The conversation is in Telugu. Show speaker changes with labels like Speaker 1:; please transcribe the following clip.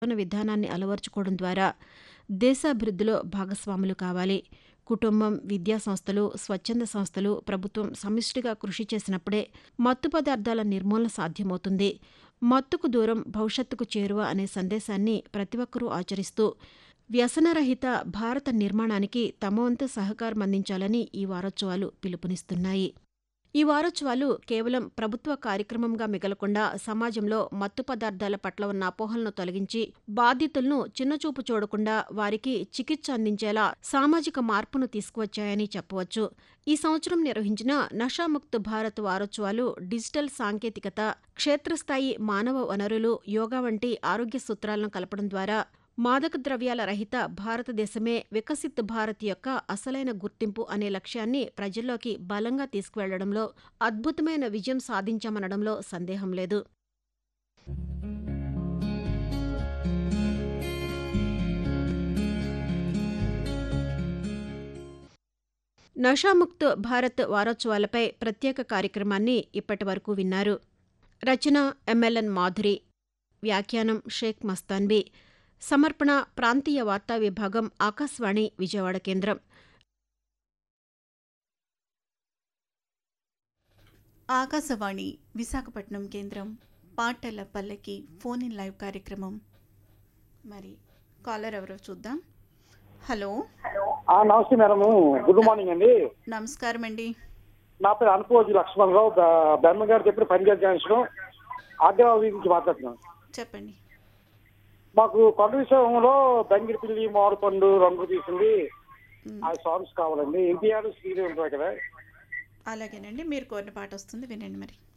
Speaker 1: జీవన విధానాన్ని అలవర్చుకోవడం ద్వారా దేశాభివృద్ధిలో భాగస్వాములు కావాలి కుటుంబం విద్యా సంస్థలు స్వచ్ఛంద సంస్థలు ప్రభుత్వం సమిష్టిగా కృషి చేసినప్పుడే మత్తు పదార్థాల నిర్మూలన సాధ్యమవుతుంది మత్తుకు దూరం భవిష్యత్తుకు చేరువ అనే సందేశాన్ని ప్రతి ఒక్కరూ ఆచరిస్తూ వ్యసనరహిత భారత నిర్మాణానికి తమ వంతు సహకారం అందించాలని ఈ వారోత్సవాలు పిలుపునిస్తున్నాయి ఈ వారోత్సవాలు కేవలం ప్రభుత్వ కార్యక్రమంగా మిగలకుండా సమాజంలో మత్తు పదార్థాల పట్ల ఉన్న అపోహలను తొలగించి బాధితులను చిన్నచూపు చూడకుండా వారికి చికిత్స అందించేలా సామాజిక మార్పును తీసుకువచ్చాయని చెప్పవచ్చు ఈ సంవత్సరం నిర్వహించిన నషాముక్త్ భారత్ వారోత్సవాలు డిజిటల్ సాంకేతికత క్షేత్రస్థాయి మానవ వనరులు యోగా వంటి ఆరోగ్య సూత్రాలను కలపడం ద్వారా మాదక ద్రవ్యాల రహిత భారతదేశమే వికసిత్ భారత్ యొక్క అసలైన గుర్తింపు అనే లక్ష్యాన్ని ప్రజల్లోకి బలంగా తీసుకువెళ్లడంలో అద్భుతమైన విజయం సాధించామనడంలో సందేహం లేదు నషాముక్త్ భారత్ వారోత్సవాలపై ప్రత్యేక కార్యక్రమాన్ని ఇప్పటి వరకు విన్నారు రచన ఎంఎల్ఎన్ మాధురి వ్యాఖ్యానం షేక్ మస్తాన్బీ సమర్పణ ప్రాంతీయ వార్తా విభాగం ఆకాశవాణి విజయవాడ కేంద్రం
Speaker 2: ఆకాశవాణి విశాఖపట్నం కేంద్రం పాటల పల్లకి ఫోన్ ఇన్ లైవ్ కార్యక్రమం మరి కాలర్ ఎవరో చూద్దాం హలో
Speaker 3: ఆ, నమస్తే మేడము గుడ్ మార్నింగ్ అండి
Speaker 2: నమస్కారం అండి
Speaker 3: నా పేరు అనుకోవద్దు లక్ష్మణరావు బ- బెమ్మ గారు చెప్పిన పంజాబ్ జాన్షన్ ఆగ్రాబాద్ నుంచి మాట్లాడుతున్నాను
Speaker 2: చెప్పండి
Speaker 3: మాకు కొండ విషయంలో బంగిరిపిల్లి మామిడిపండు రంగు తీసింది
Speaker 2: మ్,
Speaker 3: ఆ సాంగ్స్ కావాలండి ఎన్టీఆర్ శ్రీదేవి ఉంటారు కదా
Speaker 2: అలాగేనండి మీరు కోరిన పాట వస్తుంది వినండి మరి